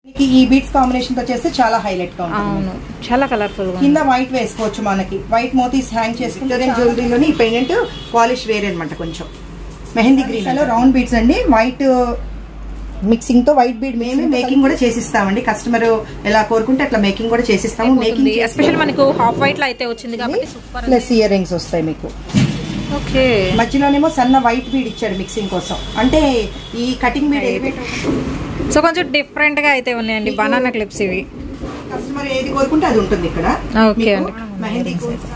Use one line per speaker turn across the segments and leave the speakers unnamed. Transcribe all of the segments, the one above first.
మనకి ఈ beats combination తో చేస్తే చాలా హైలైట్ గా ఉంటుంది
అవును చాలా కలర్ఫుల్ గా
కింద వైట్ వేసుకోవచ్చు మనకి వైట్ మోతీస్ హ్యాంగ్ చేసుకుంటే జ్యువెలరీలోని ఈ పెయింట్ పాలిష్ వేరే అనమాట కొంచెం మెహందీ గ్రీన్ లో రౌండ్ బీడ్స్ అండి వైట్ మిక్సింగ్ తో వైట్ బీడ్ మేమే మేకింగ్ కూడా చేసిస్తామండి కస్టమర్ ఎలా కోరుకుంటే అట్లా మేకింగ్ కూడా చేసిస్తాము మేకింగ్
ఎస్పెషల్ మనకు హాఫ్ వైట్ లో అయితే వచ్చింది కాబట్టి సూపర్
ప్లస్ ఇయర్ రింగ్స్ వస్తాయి మీకు
ఓకే
మధ్యలోనేమో సన్న వైట్ బీడ్ ఇచ్చాడు మిక్సింగ్ కోసం అంటే ఈ కటింగ్ బీడ్ ఎలివేట్
సో కొంచెం డిఫరెంట్ గా అయితే ఉన్నాయండి బనానా క్లిప్స్ ఇవి
కస్టమర్ ఏది కోరుకుంటే అది ఉంటుంది ఇక్కడ
ఓకే
మీకు
అండి.
మెహందీ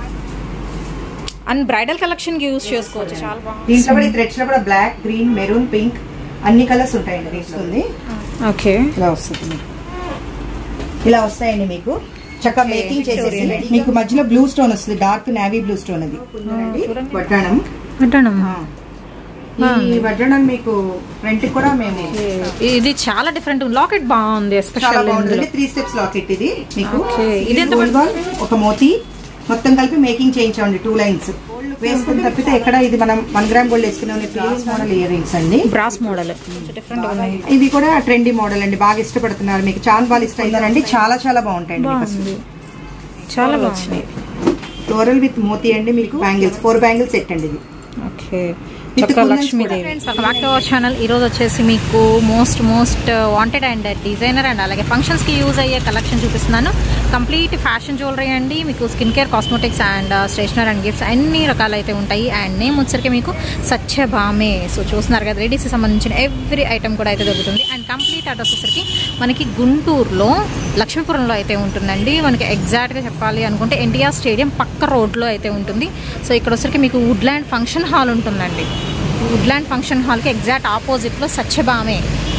అండ్ బ్రైడల్ కలెక్షన్ కి యూస్ చేసుకోవచ్చు చాలా బాగుంది
దీంట్లో కూడా ఈ థ్రెడ్స్ లో కూడా బ్లాక్ గ్రీన్ మెరూన్ పింక్ అన్ని కలర్స్ ఉంటాయండి దీంట్లో
ఓకే
ఇలా వస్తుంది మీకు. ఇలా వస్తాయండి మీకు చక్కగా మేకింగ్ చేసేసి మీకు మధ్యలో బ్లూ స్టోన్ వస్తుంది డార్క్ నావీ బ్లూ స్టోన్ అది వడ్డాణం
అంటాను
ఆ. ఈ వడ్డాణం మీకు రెంట్ కూడా మేము
ఇది చాలా డిఫరెంట్ లాకెట్ బాగుంది
చాలా
ఎస్పెషల్
బాగుంటుంది త్రీ స్టెప్స్ లాకెట్ ఇది మీకు
Okay. ఇది ఎంత
గోల్డ్ బాల్ ఒక మోతి మొత్తం కలిపి మేకింగ్ చేయించండి టూ లైన్స్ వేసుకుని తప్పితే ఎక్కడ ఇది మనం వన్ గ్రామ్ గోల్డ్ వేసుకునే ప్రీవియస్ మోడల్ ఇయర్ రింగ్స్ అండి
బ్రాస్ మోడల్ డిఫరెంట్ ఉన్నాయి
ఇవి కూడా ట్రెండీ మోడల్ అండి బాగా ఇష్టపడుతున్నారు మీకు చాంద్ బాల్ ఇష్టం చాలా చాలా బాగుంటాయండి మీకు అసలు.
బాగుంది చాలా బాగుంది
ఫ్లోరల్ విత్ మోతీ అండి మీకు బ్యాంగిల్స్ ఫోర్ బ్యాంగిల్స్ సెట్ అండి ఇది
ఓకే
With
చక్క
కుందన్స్
లక్ష్మీదేవి
కూడా.
Welcome back to our channel ఈ రోజు వచ్చేసి మీకు most most wanted and designer and అలాగే ఫంక్షన్స్ కి యూజ్ అయ్యే కలెక్షన్ చూపిస్తున్నాను కంప్లీట్ ఫ్యాషన్ జ్యువెలరీ అండి మీకు skin care cosmetics and stationery and gifts అన్ని రకాలు అయితే ఉంటాయి అండ్ నేమ్ వచ్చరికి మీకు సత్యభామే సో చూస్తున్నారు కదా లేడీస్ సంబంధించిన ఎవ్రీ ఐటమ్ కూడా అయితే దొరుకుతుంది అండ్ కంప్లీట్ అడ్రస్ వచ్చరికి మనకి గుంటూరులో లక్ష్మీపురంలో అయితే ఉంటుందండి మనకి ఎగ్జాక్ట్గా చెప్పాలి అనుకుంటే ఎన్టీఆర్ స్టేడియం పక్క రోడ్లో అయితే ఉంటుంది సో ఇక్కడ వచ్చరికి మీకు వుడ్లాండ్ ఫంక్షన్ హాల్ ఉంటుందండి వుడ్లాండ్ ఫంక్షన్ హాల్కి ఎగ్జాక్ట్ ఆపోజిట్లో సత్యభామే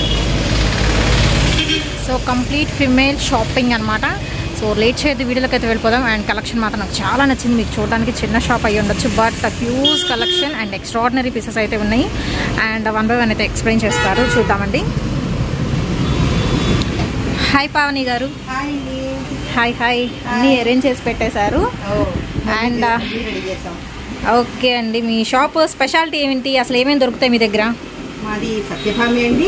సో కంప్లీట్ ఫిమేల్ షాపింగ్ అనమాట సో లేట్ చేయదు వీడియోలోకి అయితే వెళ్ళిపోదాం అండ్ కలెక్షన్ మాత్రం నాకు చాలా నచ్చింది మీకు చూడడానికి చిన్న షాప్ అయ్యి ఉండొచ్చు but huge collection and extraordinary pieces అయితే ఉన్నాయి అండ్ వన్ బై వన్ అయితే ఎక్స్ప్లెయిన్ చేస్తారు చూద్దామండి హాయ్ పావని గారు హాయ్ హాయ్ అన్నీ అరేంజ్ చేసి పెట్టేశారు And, uh,
రెడీ చేసాం
ఓకే అండి మీ షాప్ స్పెషాలిటీ ఏమిటి అసలు ఏమేమి దొరుకుతాయి మీ దగ్గర
మాది సత్యభామి అండి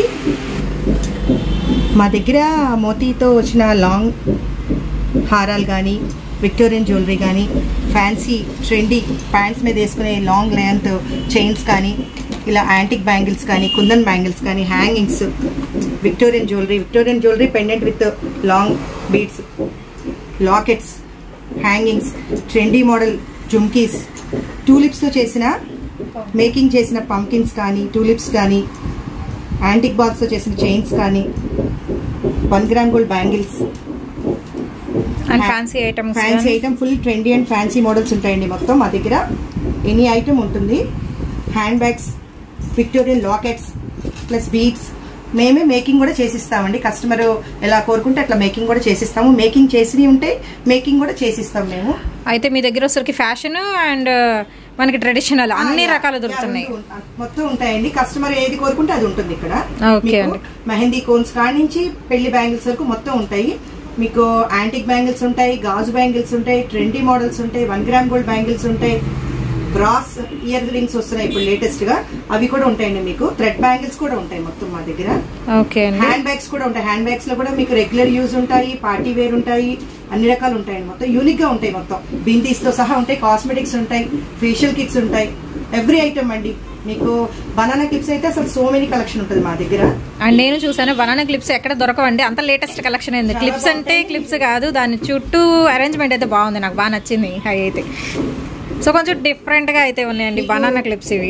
మా దగ్గర మోతీతో వచ్చిన లాంగ్ హారాలు కానీ విక్టోరియన్ జ్యువెలరీ కానీ ఫ్యాన్సీ ట్రెండీ ప్యాంట్స్ మీద వేసుకునే లాంగ్ లెంత్ చైన్స్ కానీ ఇలా యాంటిక్ బ్యాంగిల్స్ కానీ కుందన్ బ్యాంగిల్స్ కానీ hangings Victorian jewellery Victorian jewellery pendant with long beads lockets hangings trendy model jhumkis టూలిప్స్తో చేసిన మేకింగ్ చేసిన పంకిన్స్ కానీ టూలిప్స్ కానీ యాంటిక్ బాల్స్తో చేసిన చైన్స్ కానీ one gram gold bangles
and fancy items
fancy item full trendy and fancy models ఉంటాయండి మొత్తం మా దగ్గర ఎనీ ఐటమ్ ఉంటుంది hand bags Victorian lockets plus beads మేమే మేకింగ్ కూడా చేసిస్తామండి కస్టమర్ ఎలా కోరుకుంటే అట్లా మేకింగ్ కూడా చేసిస్తాము మేకింగ్ చేసినవి ఉంటాయి మేకింగ్ కూడా చేసిస్తాం మేము
అయితే మీ దగ్గర వచ్చరికి ఫ్యాషన్ అండ్ మనకి ట్రెడిషనల్ అన్ని
యా,
రకాలు
యా,
దొరుకుతున్నాయి
రెండు ఉం- మొత్తం ఉంటాయండి కస్టమర్ ఏది కోరుకుంటే అది ఉంటుంది ఇక్కడ
ఓకే
మీకు
అండి.
మెహందీ కోన్స్ కాడి నుంచి పెళ్లి బ్యాంగిల్స్ వరకు మొత్తం ఉంటాయి మీకు యాంటిక్ బ్యాంగిల్స్ ఉంటాయి గాజు బ్యాంగిల్స్ ఉంటాయి ట్రెండీ మోడల్స్ ఉంటాయి వన్ గ్రామ్ గోల్డ్ బ్యాంగిల్స్ ఉంటాయి బ్రాస్ ఇయర్ రింగ్స్ వస్తున్నాయి ఇప్పుడు లేటెస్ట్ గా అవి కూడా ఉంటాయండి మీకు థ్రెడ్ బ్యాంగిల్స్ కూడా ఉంటాయి మొత్తం మా దగ్గర
ఓకే అండి
హ్యాండ్ బ్యాగ్స్ కూడా ఉంటాయి హ్యాండ్ బ్యాగ్స్ లో కూడా మీకు రెగ్యులర్ యూజ్ ఉంటాయి పార్టీ వేర్ ఉంటాయి అన్ని రకాలు ఉంటాయండి మొత్తం యూనిక్ గా ఉంటాయి మొత్తం బిందీస్ తో సహా ఉంటాయి కాస్మెటిక్స్ ఉంటాయి ఫేషియల్ కిట్స్ ఉంటాయి ఎవ్రీ ఐటమ్ అండి మీకు బనానా క్లిప్స్ అయితే అసలు సో మెనీ కలెక్షన్ ఉంటుంది మా దగ్గర
అండ్ నేను చూసాను బనానా క్లిప్స్ ఎక్కడ దొరకవండి అంత లేటెస్ట్ కలెక్షన్ అయింది క్లిప్స్ అంటే క్లిప్స్ కాదు దాని చుట్టూ అరేంజ్మెంట్ అయితే బాగుంది నాకు బాగా నచ్చింది హై అయితే సో కొంచెం డిఫరెంట్ గా అయితే ఉన్నాయండి బనానా క్లిప్స్ ఇవి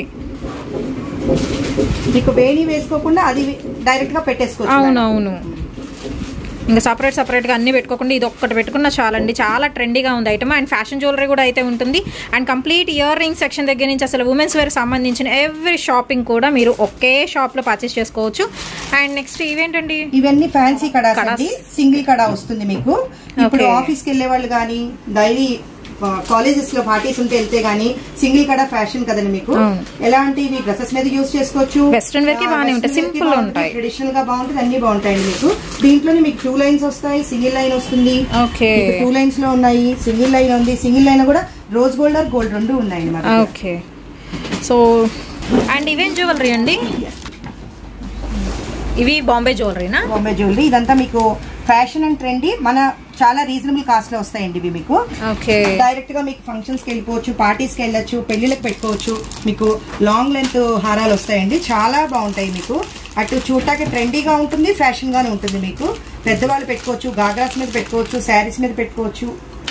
మీకు వేణి వేసుకోకుండా అది డైరెక్ట్ గా పెట్టేసుకోవచ్చు మేడం.
అవునవును ఇంకా సపరేట్ సపరేట్ గా అన్ని పెట్టుకోకుండా ఇది ఒక్కటి పెట్టుకున్నా చాలండి చాలా ట్రెండీగా ఉంది ఐటమ్ అండ్ ఫ్యాషన్ జ్యువెలరీ కూడా అయితే ఉంటుంది and complete ear ring section దగ్గర నుంచి అసలు ఉమెన్స్ వేర్ సంబంధించిన ఎవ్రీ షాపింగ్ కూడా మీరు ఒకే షాప్ లో పర్చేస్ చేసుకోవచ్చు అండ్ నెక్స్ట్ ఇవేంటండి
ఇవన్నీ ఫ్యాన్సీ కడాస్
కడాస్.
అండి సింగిల్ కడా వస్తుంది మీకు ఇప్పుడు
Okay.
ఆఫీస్ కి వెళ్లే వాళ్ళు కానీ డైలీ కాలేజెస్ లో పార్టీస్ ఉంటే వెళ్తే గానీ సింగిల్ కడా ఫ్యాషన్ కదండి మీకు
అవును.
ఎలాంటి డ్రెస్సెస్ మీద యూజ్ చేసుకోవచ్చు
Western wear కి బాగానే ఉంటాయి. Simple గా ఉంటాయి.
ట్రెడిషనల్ గా బాగుంటుంది అన్ని బాగుంటాయండి మీకు దీంట్లోనే మీకు టూ లైన్స్ వస్తాయి సింగిల్ లైన్ వస్తుంది
ఓకే
టూ లైన్స్ లో ఉన్నాయి సింగిల్ లైన్ ఉంది సింగిల్ లైన్ కూడా రోజ్ గోల్డ్ ఆర్ గోల్డ్ రెండు ఉన్నాయండి మన దగ్గర.
ఓకే సో అండ్ ఇవేం జ్యువెలరీ అండి ఇవి బాంబే జ్యువెలరీనా
బాంబే జ్యువెలరీ ఇదంతా మీకు ఫ్యాషన్ అండ్ ట్రెండీ మన చాలా రీజనబుల్ కాస్ట్ లో వస్తాయండి ఇవి మీకు
ఓకే
డైరెక్ట్ గా మీకు ఫంక్షన్స్ కి వెళ్ళిపోవచ్చు పార్టీస్ కి వెళ్ళొచ్చు పెళ్లిళ్ళకి పెట్టుకోవచ్చు మీకు లాంగ్ లెంత్ హారాలు వస్తాయండి చాలా బాగుంటాయి మీకు అటు చూడటానికి ట్రెండీగా ఉంటుంది ఫ్యాషన్ గానే ఉంటుంది మీకు పెద్దవాళ్ళు పెట్టుకోవచ్చు గాగ్రాస్ మీద పెట్టుకోవచ్చు శారీస్ మీద పెట్టుకోవచ్చు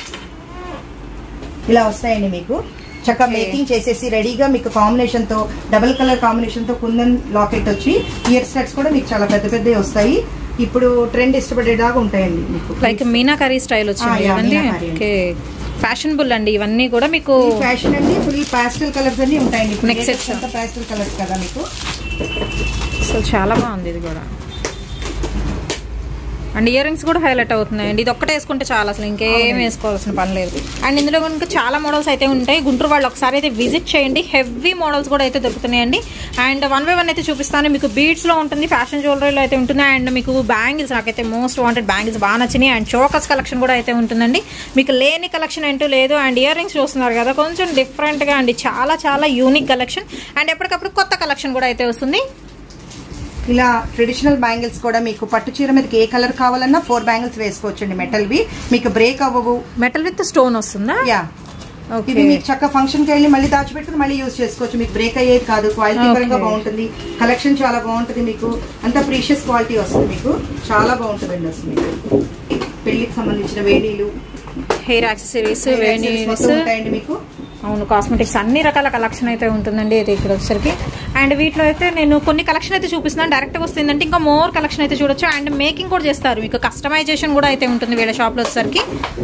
ఇలా వస్తాయండి మీకు చక్కగా
Okay.
మేకింగ్ చేసేసి రెడీగా మీకు కాంబినేషన్ తో డబుల్ కలర్ కాంబినేషన్ తో కుందన్ లాకెట్ వచ్చి ఇయర్ స్టడ్స్ కూడా మీకు చాలా పెద్ద పెద్దవి వస్తాయి ఇప్పుడు ట్రెండ్ ఇష్టపడేలాగా ఉంటాయండి మీకు
లైక్ మీనాకరీ స్టైల్ వచ్చింది
Ah, yeah,
కదండి
మీనాకరీ.
ఓకే ఫ్యాషనబుల్ అండి ఇవన్నీ కూడా మీకు
ఈ ఫ్యాషన్ అండి ఫుల్ పాస్టల్ కలర్స్ అన్ని ఉంటాయండి ఇప్పుడు
Next
latest
set.
అంతా పాస్టల్ కలర్స్ కదా మీకు
సో చాలా బాగుంది ఇది కూడా అండ్ ఇయర్ రింగ్స్ కూడా హైలైట్ అవుతున్నాయండి ఇది ఒక్కటే వేసుకుంటే చాలా అసలు ఇంకేం వేసుకోవాల్సిన పని లేదు అండ్ ఇందులో కనుక చాలా మోడల్స్ అయితే ఉంటాయి గుంటూరు వాళ్ళు ఒకసారి అయితే విజిట్ చేయండి హెవీ మోడల్స్ కూడా అయితే దొరుకుతున్నాయండి అండ్ వన్ బై వన్ అయితే చూపిస్తాను మీకు బీడ్స్ లో ఉంటుంది ఫ్యాషన్ జ్యువెలరీలో అయితే ఉంటుంది అండ్ మీకు బ్యాంగిల్స్ నాకైతే మోస్ట్ వాంటెడ్ బ్యాంగిల్స్ బాగా నచ్చినాయి అండ్ చోకస్ కలెక్షన్ కూడా అయితే ఉంటుందండి మీకు లేని కలెక్షన్ అంటూ లేదు అండ్ ఇయర్ రింగ్స్ చూస్తున్నారు కదా కొంచెం డిఫరెంట్ గా అండి చాలా చాలా యూనిక్ కలెక్షన్ అండ్ ఎప్పటికప్పుడు కొత్త కలెక్షన్ కూడా అయితే వస్తుంది
ఇలా ట్రెడిషనల్ బ్యాంగిల్స్ కూడా మీకు పట్టు చీర మీదకి ఏ కలర్ కావాలన్నా ఫోర్ బ్యాంగిల్స్ వేసుకోవచ్చండి మెటల్ వి మీకు బ్రేక్ అవ్వవు
మెటల్ విత్ స్టోన్ వస్తుందా
యా
ఓకే
ఇది మీకు చక్క ఫంక్షన్ కి వెళ్ళి మళ్ళీ దాచిపెట్టుకుని మళ్ళీ యూజ్ చేసుకోవచ్చు మీకు బ్రేక్ అయ్యేది కాదు క్వాలిటీ
Okay.
పరంగా బాగుంటుంది కలెక్షన్ చాలా బాగుంటుంది మీకు అంతా ప్రీషియస్ క్వాలిటీ వస్తుంది మీకు చాలా బాగుంటుందండి అసలు మీకు పెళ్లికి సంబంధించిన వేణీలు
హెయిర్ యాక్సెసరీస్
accessories
వేణీస్
మొత్తం ఉంటాయండి మీకు
అవును కాస్మెటిక్స్ అన్ని రకాల కలెక్షన్ అయితే ఉంటుందండి ఇది ఇక్కడ వచ్చేసరికి అండ్ వీటిలో అయితే నేను కొన్ని కలెక్షన్ అయితే చూపిస్తున్నాను డైరెక్ట్ వస్తుందంటే ఇంకా మోర్ కలెక్షన్ అయితే చూడొచ్చు అండ్ మేకింగ్ కూడా చేస్తారు మీకు కస్టమైజేషన్ కూడా అయితే ఉంటుంది వీళ్ళ షాప్లో వచ్చేసరికి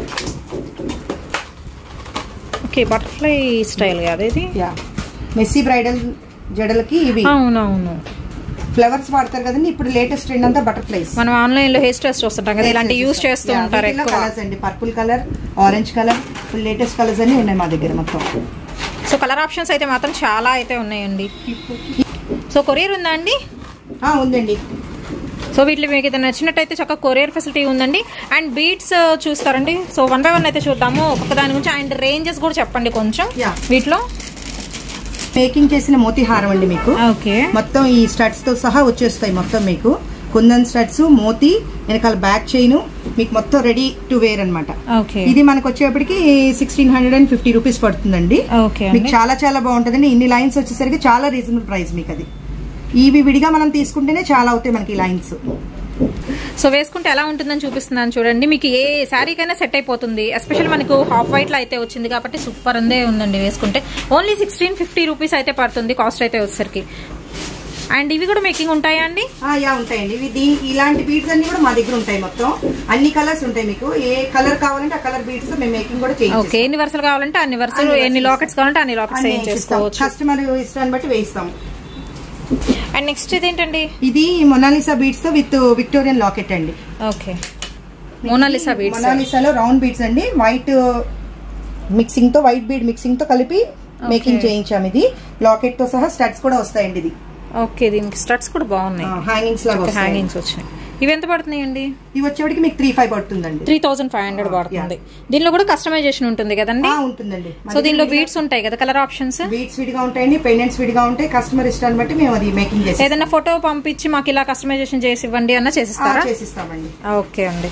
ఓకే బటర్ఫ్లై స్టైల్ కాదు ఇది
యా మెస్సీ బ్రైడల్ జడలకి ఇవి
అవునవును
ఫ్లవర్స్ వాడతారు కదండి ఇప్పుడు లేటెస్ట్ ట్రెండ్ అంతా బటర్ఫ్లైస్
మనం ఆన్లైన్ లో హెయిర్ స్టైల్స్ చూస్తుంటాం కదా ఇలాంటి యూస్ చేస్తూ ఉంటారు ఎక్కువ
కలర్స్ అండి పర్పుల్ కలర్ ఆరెంజ్ కలర్ ఇప్పుడు లేటెస్ట్ కలర్స్ అన్ని ఉన్నాయి మా దగ్గర మొత్తం
సో కలర్ ఆప్షన్స్ అయితే మాత్రం చాలా అయితే ఉన్నాయండి సో కొరియర్ ఉందా అండి
ఆ, ఉందండి
సో వీటిలో మీకు ఏదైనా నచ్చినట్టయితే చక్కగా కొరియర్ ఫెసిలిటీ ఉందండి అండ్ బీట్స్ చూస్తారండి సో వన్ బై వన్ అయితే చూద్దాము ఒక్కొక్క దాని గురించి అండ్ రేంజెస్ కూడా చెప్పండి కొంచెం
Yeah.
వీటిలో
మేకింగ్ చేసిన మోతిహారం అండి మీకు
ఓకే
మొత్తం ఈ స్టడ్స్ తో సహా వచ్చేస్తాయి మొత్తం మీకు కుందన్ స్టడ్స్ మోతి వెనకాల బ్యాక్ చైన్ మీకు మొత్తం రెడీ టు వేర్ అన్నమాట
ఓకే
ఇది మనకు వచ్చేప్పటికి sixteen hundred and fifty rupees పడుతుందండి
ఓకే
మీకు చాలా చాలా బాగుంటుందండి ఇన్ని లైన్స్ వచ్చేసరికి చాలా రీజనబుల్ ప్రైస్ మీకు అది ఇవి విడిగా మనం తీసుకుంటేనే చాలా అవుతాయి మనకి ఈ లైన్స్
సో వేసుకుంటే ఎలా ఉంటుందని చూపిస్తున్నాను చూడండి మీకు ఏ శారీకైనా సెట్ అయిపోతుంది ఎస్పెషల్ మనకు హాఫ్ వైట్ లో అయితే వచ్చింది కాబట్టి సూపర్ ఉందే ఉందండి వేసుకుంటే ఓన్లీ సిక్స్టీన్ ఫిఫ్టీ రూపీస్ అయితే పడుతుంది కాస్ట్ అయితే వచ్చేసరికి అండ్ ఇవి కూడా మేకింగ్ ఉంటాయా అండి
ఆ, యా ఉంటాయండి ఇవి దీ ఇలాంటి బీడ్స్ అన్ని కూడా మా దగ్గర ఉంటాయి మొత్తం అన్ని కలర్స్ ఉంటాయి మీకు ఏ కలర్ కావాలంటే ఆ కలర్ బీడ్స్ మేము మేకింగ్ కూడా
ఓకే ఎన్ని వరుసలు కావాలంటే అన్ని వరుసలు
అన్ని
ఎన్ని
వరుసలు
లాకెట్స్ కావాలంటే అన్ని లాకెట్స్ ఏం చేసుకోవచ్చు
కస్టమర్ ఇష్టాన్ని బట్టి వేయిస్తాం
అండ్ నెక్స్ట్ ఇదేంటండి
ఇది మొనాలిసా బీడ్స్ తో విత్ విక్టోరియన్ లాకెట్ అండి
ఓకే మోనాలిసా బీడ్స్
మొనాలిసాలో రౌండ్ బీడ్స్ అండి వైట్ మిక్సింగ్ తో వైట్ బీడ్ మిక్సింగ్ తో కలిపి మేకింగ్ చేయించాం ఇది లాకెట్ తో సహా స్టడ్స్ కూడా వస్తాయండి ఇది
ఓకే దీనికి స్టడ్స్ కూడా బాగున్నాయి
హ్యాంగింగ్స్ లాగా వస్తాయి
హ్యాంగింగ్స్ వచ్చినాయి ఇవి ఎంత పడుతున్నాయండి
ఇవి వచ్చేటికి మీకు త్రీ ఫైవ్ పడుతుందండి
త్రీ థౌసండ్ ఫైవ్ హండ్రెడ్ పడుతుంది దీనిలో కూడా కస్టమైజేషన్ ఉంటుంది కదండి
ఆ, ఉంటుందండి
సో దీనిలో బీడ్స్ ఉంటాయి కదా కలర్ ఆప్షన్స్
బీడ్స్ విడిగా ఉంటాయండి పెండెంట్స్ విడిగా ఉంటాయి కస్టమర్ ఇష్టాన్ని బట్టి మేము అది మేకింగ్ చేసి
ఏదైనా ఫోటో పంపించి మాకు ఇలా కస్టమైజేషన్ చేసి ఇవ్వండి అన్న చేసిస్తారా
చేసిస్తామండి
ఓకే అండి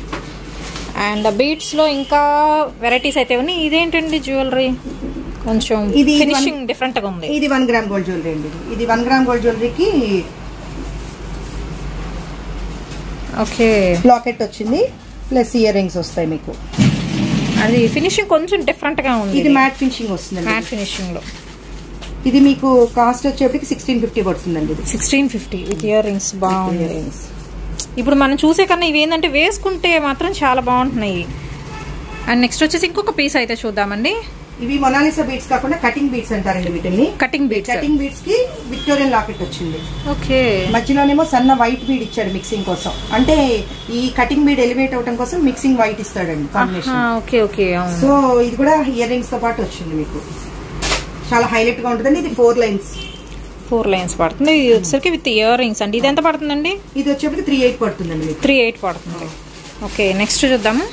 అండ్ బీడ్స్ లో ఇంకా వెరైటీస్ అయితే ఉన్నాయి ఇదేంటండి జ్యువెలరీ కొంచెం
ఇది
ఫినిషింగ్ డిఫరెంట్ గా ఉంది
ఇది వన్ గ్రామ్ గోల్డ్ జ్యువెలరీ అండి ఇది వన్ గ్రామ్ గోల్డ్ జ్యువెలరీకి
ఓకే
లాకెట్ వచ్చింది ప్లస్ ఇయర్ రింగ్స్ వస్తాయి మీకు
అది ఫినిషింగ్ కొంచెం డిఫరెంట్ గా ఉంది
ఇది మ్యాట్ ఫినిషింగ్ వస్తుందండి
మ్యాట్ ఫినిషింగ్ లో
ఇది మీకు కాస్ట్ వచ్చేప్పటికి సిక్స్టీన్ ఫిఫ్టీ పడుతుందండి ఇది
sixteen fifty with ear rings బాగుంది
ఇయర్ రింగ్స్
ఇప్పుడు మనం చూసే కన్నా ఇవి ఏంటంటే వేసుకుంటే మాత్రం చాలా బాగుంటున్నాయి అండ్ నెక్స్ట్ వచ్చేసి ఇంకొక పీస్ అయితే చూద్దామండి
ఇవి మొనాలిసా బీడ్స్ కాకుండా కటింగ్ బీడ్స్ అంటారండి వీటిని
కటింగ్ బీడ్స్
కటింగ్ బీడ్స్ కి విక్టోరియన్ లాకెట్ వచ్చింది
ఓకే
మధ్యలోనేమో సన్న వైట్ బీడ్ ఇచ్చాడు మిక్సింగ్ కోసం అంటే ఈ కటింగ్ బీడ్ ఎలివేట్ అవడం కోసం మిక్సింగ్ వైట్ ఇస్తాడండి కాంబినేషన్
ఓకే ఓకే అవును
సో ఇది కూడా ఇయర్ రింగ్స్ తో పాటు వచ్చింది మీకు చాలా హైలైట్ గా ఉంటుందండి ఇది ఫోర్ లైన్స్
ఫోర్ లైన్స్ పడుతుంది ఇది వచ్చేసరికి విత్ ఇయర్ రింగ్స్ అండి ఇది ఎంత పడుతుందండి
ఇది వచ్చేప్పటికి త్రీ ఎయిట్ పడుతుందండి మీకు
త్రీ ఎయిట్ పడుతుంది ఓకే నెక్స్ట్ చూద్దాము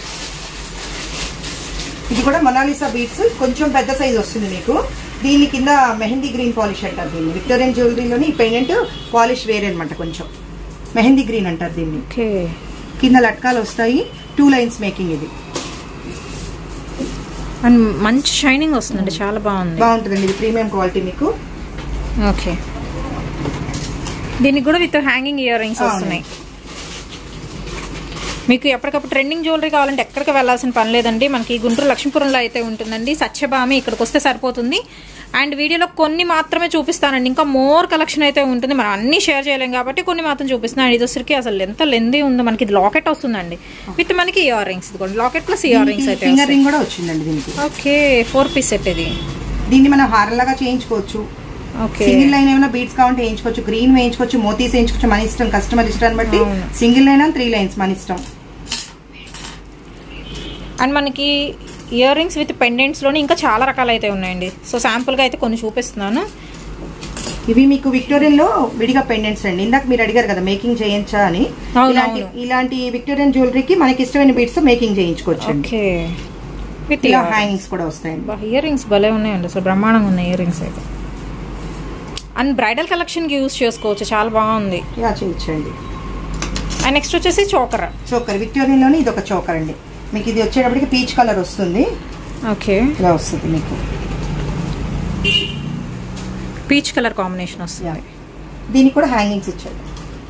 ఇది కూడా మొనాలిసా బీడ్స్ కొంచెం పెద్ద సైజ్ వస్తుంది మీకు దీని కింద మెహందీ గ్రీన్ పాలిష్ అంటారు దీన్ని విక్టోరియన్ జ్యువెలరీలోని ఈ పెండెంట్ పాలిష్ వేరే అనమాట కొంచెం మెహందీ గ్రీన్ అంటారు దీన్ని
ఓకే
కింద లట్కాలు వస్తాయి టూ లైన్స్ మేకింగ్ ఇది
అండ్ మంచి షైనింగ్ వస్తుందండి చాలా బాగుంది
బాగుంటుందండి ఇది ప్రీమియం క్వాలిటీ మీకు
ఓకే దీనికి కూడా విత్ హ్యాంగింగ్ ఇయర్ రింగ్స్
అవును.
వస్తున్నాయి మీకు ఎప్పటికప్పుడు ట్రెండింగ్ జ్యువెలరీ కావాలంటే ఎక్కడికి వెళ్ళాల్సిన పని లేదండి మనకి గుంటూరు లక్ష్మీపురంలో అయితే ఉంటుందండి సత్యభామి ఇక్కడికి వస్తే సరిపోతుంది అండ్ వీడియోలో కొన్ని మాత్రమే చూపిస్తానండి ఇంకా మోర్ కలెక్షన్ అయితే ఉంటుంది మనం అన్ని షేర్ చేయలేం కాబట్టి కొన్ని మాత్రం చూపిస్తున్నాను ఇది వచ్చరికి అసలు ఎంత లెందీ ఉందో మనకి ఇది లాకెట్ వస్తుందండి విత్ మనకి ఇయర్ రింగ్స్ ఇది కూడా లాకెట్ ప్లస్ ఇయర్ రింగ్స్ అయితే
ఫింగర్ రింగ్ కూడా వచ్చిందండి దీనికి
ఓకే ఫోర్ పీస్ సెట్ ఇది
దీన్ని మనం హారలాగా చేయించుకోవచ్చు
ఓకే
సింగిల్ లైన్ ఏమైనా బీట్స్ కావాలంటే వేయించుకోవచ్చు గ్రీన్ వేయించుకోవచ్చు మోతీస్ వేయించుకోవచ్చు మన ఇష్టం కస్టమర్ ఇష్టాన్ని బట్టి
అవును.
సింగిల్ లైన్ త్రీ లైన్స్ మన ఇష్టం
అండ్ మనకి ఇయర్ రింగ్స్ విత్ పెండెంట్స్లోనే ఇంకా చాలా రకాలు అయితే ఉన్నాయండి సో శాంపుల్గా అయితే కొన్ని చూపిస్తున్నాను
ఇవి మీకు విక్టోరియన్ లో విడిగా పెండెంట్స్ అండి ఇందాక మీరు అడిగారు కదా మేకింగ్ చేయించా అని
అవును,
ఇలాంటి
అవును.
ఇలాంటి విక్టోరియన్ జ్యువెలరీకి మనకి ఇష్టమైన బీట్స్ తో మేకింగ్ చేయించుకోవచ్చు అండి
ఓకే విత్
ఇలా హ్యాంగింగ్స్ కూడా వస్తాయండి
ఇయర్ రింగ్స్ భలే ఉన్నాయండి అసలు బ్రహ్మాండంగా ఉన్నాయి ఇయర్ రింగ్స్ అయితే అండ్ బ్రైడల్ కలెక్షన్కి యూస్ చేసుకోవచ్చు చాలా బాగుంది
ఇలా చేయించండి
అండ్ నెక్స్ట్ వచ్చేసి చోకర్
చోకర్ విక్టోరియన్ లోనే ఇది ఒక చోకర్ అండి మీకు ఇది వచ్చేటప్పటికి పీచ్ కలర్ వస్తుంది
ఓకే
ఇలా వస్తుంది మీకు
పీచ్ కలర్ కాంబినేషన్ వస్తుంది
Yeah. దీనికి కూడా హ్యాంగింగ్స్ ఇచ్చాడు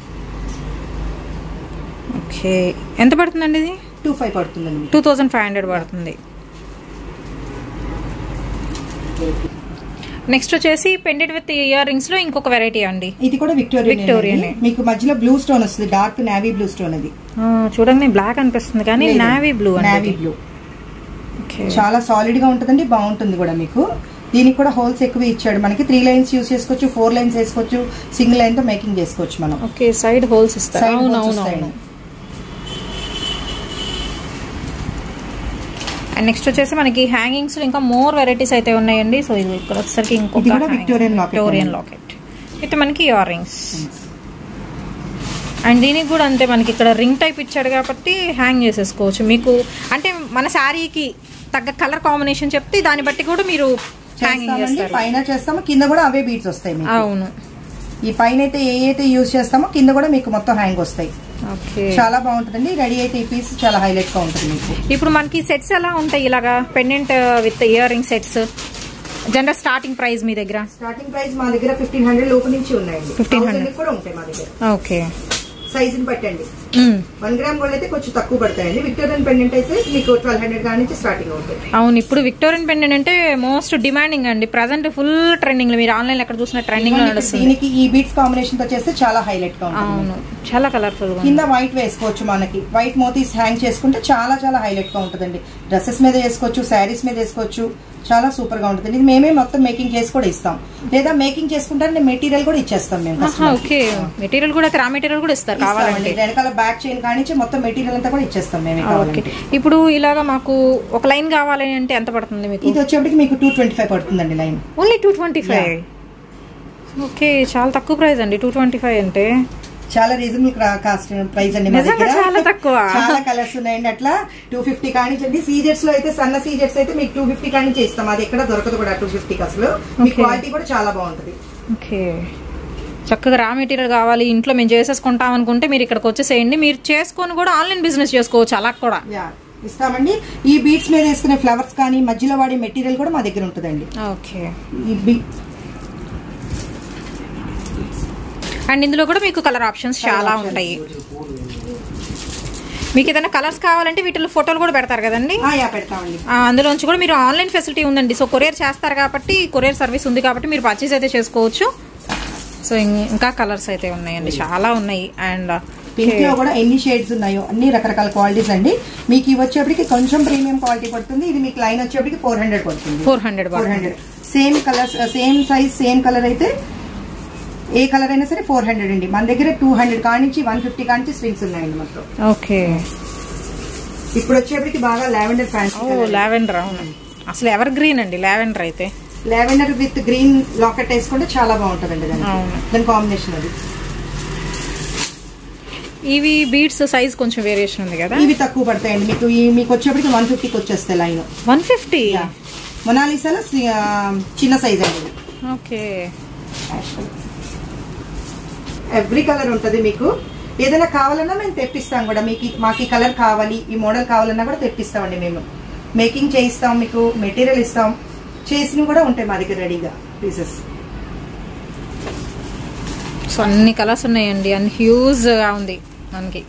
ఓకే ఎంత పడుతుందండి ఇది
టూ ఫైవ్ పడుతుందండి మీకు.
టూ థౌజండ్ ఫైవ్ హండ్రెడ్ పడుతుంది నెక్స్ట్ వచ్చేసి పెండెడ్ విత్ ఇయర్ రింగ్స్ లో ఇంకొక వెరైటీ అండి
ఇది కూడా విక్టోరియన్
Victorian ఏ.
మీకు మధ్యలో బ్లూ స్టోన్ వస్తుంది డార్క్ నావీ బ్లూ స్టోన్ అది
ఆ, చూడండి బ్లాక్ అనిపిస్తుంది కానీ navy blue
navy blue
okay
చాలా సాలిడ్ గా ఉంటుందండి బాగుంటుంది కూడా మీకు దీనికి కూడా హోల్స్ ఎక్కువ ఇచ్చాడు మనకి త్రీ లైన్స్ యూస్ చేసుకోవచ్చు ఫోర్ లైన్స్ వేసుకోవచ్చు సింగిల్ లైన్ తో మేకింగ్ చేసుకోవచ్చు మనం
ఓకే సైడ్ హోల్స్ ఇస్తారు
Side
అవును
holes
అవును అవును
వస్తాయండి.
అండ్ నెక్స్ట్ వచ్చేసి మనకి హ్యాంగింగ్స్ ఇంకా మోర్ వెరైటీస్ అయితే ఉన్నాయండి సో ఇది ఇక్కడ వచ్చేసరికి ఇంకొక
ఇది కూడా Victorian locket
విక్టోరియన్
అండి.
లాకెట్ విత్ మనకి ఇయర్ రింగ్స్ అండ్ దీనికి కూడా అంతే మనకి ఇక్కడ రింగ్ టైప్ ఇచ్చాడు కాబట్టి హ్యాంగ్ చేసేసుకోవచ్చు మీకు అంటే మన శారీకి తగ్గ కలర్ కాంబినేషన్ చెప్తే దాన్ని బట్టి కూడా మీరు హ్యాంగింగ్
చేస్తామండి
చేస్తారు
పైన చేస్తాము కింద కూడా అవే బీట్స్ వస్తాయి మీకు
అవును
ఈ పైన అయితే ఏ అయితే యూస్ చేస్తామో కింద కూడా మీకు మొత్తం హ్యాంగ్ వస్తాయి
ఓకే
చాలా బాగుంటుందండి రెడీ అయితే ఈ పీస్ చాలా హైలైట్ గా ఉంటుంది మీకు
ఇప్పుడు మనకి సెట్స్ ఎలా ఉంటాయి ఇలాగా pendant with ear ring sets general starting price మీ దగ్గర
స్టార్టింగ్ ప్రైస్ మా దగ్గర ఫిఫ్టీన్ హండ్రెడ్ లోపు నుంచి ఉన్నాయండి
1500.
1000 కూడా ఉంటాయి మా దగ్గర
ఓకే
సైజుని బట్టండి వన్ గ్రామ్ గోల్డ్ అయితే కొంచెం తక్కువ పడతాయండి విక్టోరియన్ పెండెంట్ అయితే మీకు ట్వెల్వ్ హండ్రెడ్ కాడి నుంచి స్టార్టింగ్ అవుతాయి
అవును ఇప్పుడు విక్టోరియన్ పెండెంట్ అంటే మోస్ట్ డిమాండింగ్ అండి ప్రజెంట్ ఫుల్ ట్రెండింగ్ మీరు ఆన్లైన్ ఎక్కడ చూసిన ట్రెండింగ్ లో నడుస్తుంది
దీనికి ఈ బీట్స్ కాంబినేషన్ తో చేస్తే చాలా హైలైట్ గా ఉంటుంది
అవును చాలా కలర్ఫుల్ గా
కింద వైట్ వేసుకోవచ్చు మనకి వైట్ మోతీస్ హ్యాంగ్ చేసుకుంటే చాలా చాలా హైలైట్ గా ఉంటుందండి డ్రెస్సెస్ మీద వేసుకోవచ్చు శారీస్ మీద వేసుకోవచ్చు చాలా సూపర్ గా ఉంటుంది ఇది మేమే మొత్తం మేకింగ్ చేసి కూడా ఇస్తాం లేదా మేకింగ్ చేసుకుంటే మెటీరియల్ కూడా ఇచ్చేస్తాం మేము customer కి.
ఓకే మెటీరియల్ కూడా రా మెటీరియల్ కూడా ఇస్తారు
ఇస్తామండి.
కావాలంటే
వెనకాల బ్యాక్ చైన్ కానించి మొత్తం మెటీరియల్ అంతా కూడా ఇచ్చేస్తాం మేమే
ఓకే
కావాలంటే
ఇప్పుడు ఇలాగా మాకు ఒక లైన్ కావాలి అంటే ఎంత పడుతుంది మీకు
ఇది వచ్చేప్పటికి మీకు టూ ట్వంటీ ఫైవ్ పడుతుందండి line
only two twenty five okay చాలా తక్కువ ప్రైస్ అండి టూ ట్వంటీ ఫైవ్ అంటే
చాలా రీజనబుల్ కాస్ట్ ప్రైస్ అండి మా
నిజంగా
దగ్గర.
చాలా తక్కువ.
చాలా కలర్స్ ఉన్నాయండి అట్లా టూ ఫిఫ్టీ కానించండి సీజెట్స్ లో అయితే సన్న సీజెట్స్ అయితే మీకు టూ ఫిఫ్టీ కానించి ఇస్తాం అది ఎక్కడ దొరకదు కూడా టూ ఫిఫ్టీకి అసలు మీ
Okay.
క్వాలిటీ కూడా చాలా బాగుంటుంది
ఓకే చక్కగా రా మెటీరియల్ కావాలి ఇంట్లో మేము చేసేసుకుంటాం అనుకుంటే మీరు ఇక్కడికి వచ్చేసేయండి మీరు చేసుకొని కూడా ఆన్లైన్ బిజినెస్ చేసుకోవచ్చు అలా కూడా
యా ఇస్తామండి ఈ బీట్స్ మీద వేసుకునే ఫ్లవర్స్ కానీ మధ్యలో వాడే మెటీరియల్ కూడా మా దగ్గర ఉంటుందండి
ఓకే
ఈ బీ-
అండ్ ఇందులో కూడా మీకు కలర్ ఆప్షన్స్ చాలా ఉంటాయి మీకు ఏదైనా కలర్స్ కావాలంటే వీటిలో ఫోటోలు కూడా పెడతారు కదండి
ఆ, యా పెడతామండి
ఆ, అందులోంచి కూడా మీరు ఆన్లైన్ ఫెసిలిటీ ఉందండి సో కొరియర్ చేస్తారు కాబట్టి కొరియర్ సర్వీస్ ఉంది కాబట్టి మీరు పర్చేస్ అయితే చేసుకోవచ్చు సో ఇం- ఇంకా కలర్స్ అయితే ఉన్నాయండి చాలా ఉన్నాయి అండ్
పింక్ లో కూడా ఎన్ని షేడ్స్ ఉన్నాయో అన్ని రకరకాల క్వాలిటీస్ అండి మీకు ఇవి వచ్చేప్పటికి కొంచెం ప్రీమియం క్వాలిటీ పడుతుంది ఇది మీకు లైన్ వచ్చేప్పటికి ఫోర్ హండ్రెడ్ పడుతుంది
four hundred
four hundred same colours same size same colour అయితే ఏ కలర్ అయినా సరే ఫోర్ హండ్రెడ్ అండి మన దగ్గర టూ హండ్రెడ్ కానించి వన్ ఫిఫ్టీ కానించి స్వింగ్స్ ఉన్నాయండి మొత్తం
ఓకే
ఇప్పుడు వచ్చేప్పటికి బాగా లావెండర్
ఓ
ఫ్యాన్సీ
లావెండర్ అవును అసలు ఎవర్ గ్రీన్ అండి లావెండర్ అయితే
లావెండర్ విత్ గ్రీన్ లాకెట్ వేసుకుంటే చాలా బాగుంటుందండి దానికి
అవును.
దాని కాంబినేషన్ అది
ఇవి బీడ్స్ సైజ్ కొంచెం వేరియేషన్ ఉంది కదా
ఇవి తక్కువ పడతాయండి మీకు ఈ మీకు వచ్చేప్పటికి వన్ ఫిఫ్టీకి వచ్చేస్తాయి లైన్
వన్ ఫిఫ్టీ
మొనాలిసాలో సి- ఆ, చిన్న సైజ్ అండి ఇది.
ఓకే
ఎవ్రీ కలర్ ఉంటుంది మీకు ఏదైనా కావాలన్నా మేము తెప్పిస్తాం కూడా మీకు ఈ- మాకు ఈ కలర్ కావాలి ఈ మోడల్ కావాలన్నా కూడా తెప్పిస్తామండి మేము మేకింగ్ చేయిస్తాం మీకు మెటీరియల్ ఇస్తాం చేసినవి కూడా ఉంటాయి మా దగ్గర రెడీగా పీసెస్
సో అన్ని కలర్స్ ఉన్నాయండి అన్ని హ్యూజ్గా ఉంది మనకి